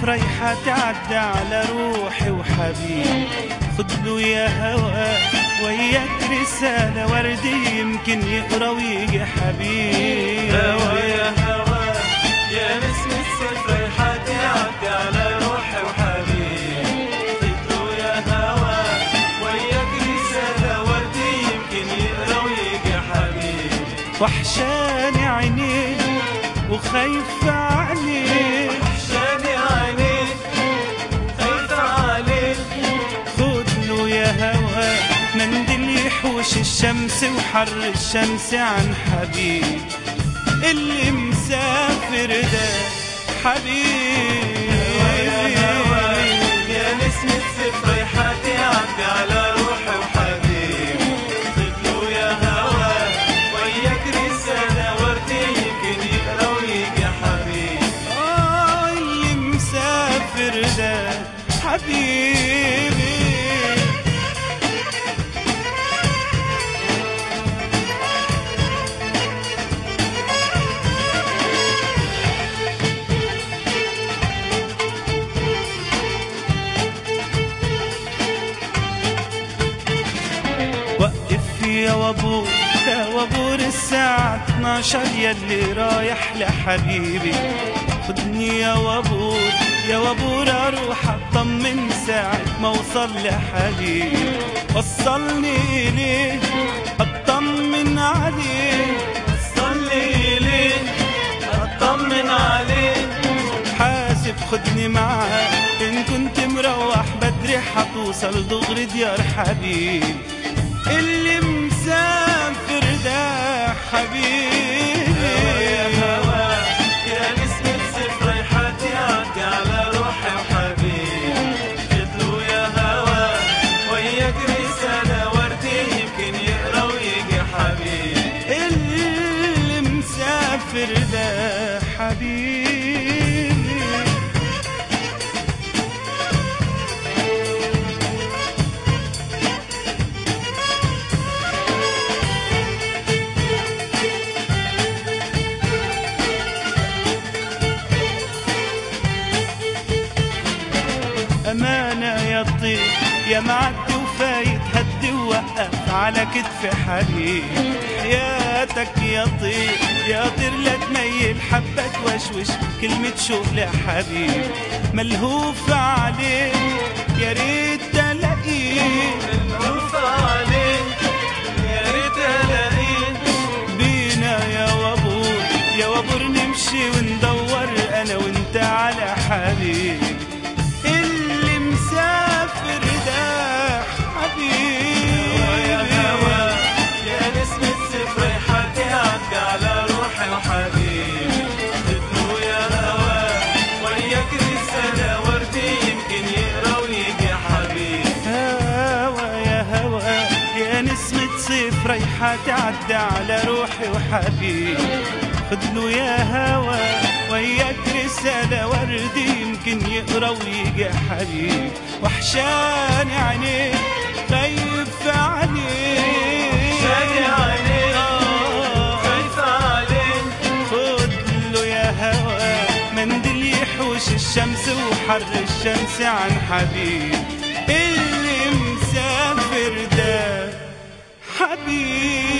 ريحة تعدى على روحي وحبيبي خدله يا هوا وياك رسالة وردي يمكن يقرا ويجي حبيبي هوا يا هوا يا نسمة صيف ريحتي عدي على روحي وحبيبي خدله يا هوا وياك رسالة وردي يمكن يقرا ويجي حبيبي وحشاني عينيك وخايفة عليك وحشاني عينيك خايفة عليك خدله يا هوا منديل يحوش الشمس وحر الشمس عن حبيب اللي مسافر ده حبيبي يا هوا يا نسمة صيف ريحتي عدي على روحي وحبيبي خدله يا هوا وياك رسالة وردي يمكن يقرا ويجي حبيبي آه اللي مسافر ده حبيبي وقف يا وابور يا وابور الساعة 12 يلي رايح لحبيبي خدني يا وابور يا وابور اروح اطمن ساعة ما اوصل لحبيبي وصلني اليه اطمن عليه صلي لي اطمن عليك حاسب خدني معاك ان كنت مروح بدري حتوصل دغري ديار حبيبي اللي مسافر ده حبيبي يا هوا يا نسمة صيف ريحتي عدي على روحي وحبيبي خدله يا هوا وياك رسالة وردي يمكن يقرا ويجي حبيبي اللي مسافر ده حبيبي أمانة يا طير يا معدي وفايت هدي ووقف على كتف حبيب حياتك يا طير يا طير لا تميل حبة توشوش كلمة شوق لحبيب ملهوف عليك يا ريت تلاقيه نوف عليك يا ريت الاقيك بينا يا وابور يا وابور نمشي وندور انا وانت على حبيب اللي مسافر ده حبيبي يا هوا يا نسمة صيف ريحتي عدي على روحي وحبيبي خدله يا هوا وياك رسالة وردي يمكن يقرا ويجي حبيبي هوا يا هوا يا نسمة صيف ريحة تعدى على روحي وحبيبي خدله يا هوا وياك رسالة وردي يمكن يقرا ويجي حبيب وحشاني عينيك خايف عليك شادي عليك آه. خايفة عليك خدله يا هوا منديل يحوش الشمس وحر الشمس عن حبيب اللي مسافر ده حبيب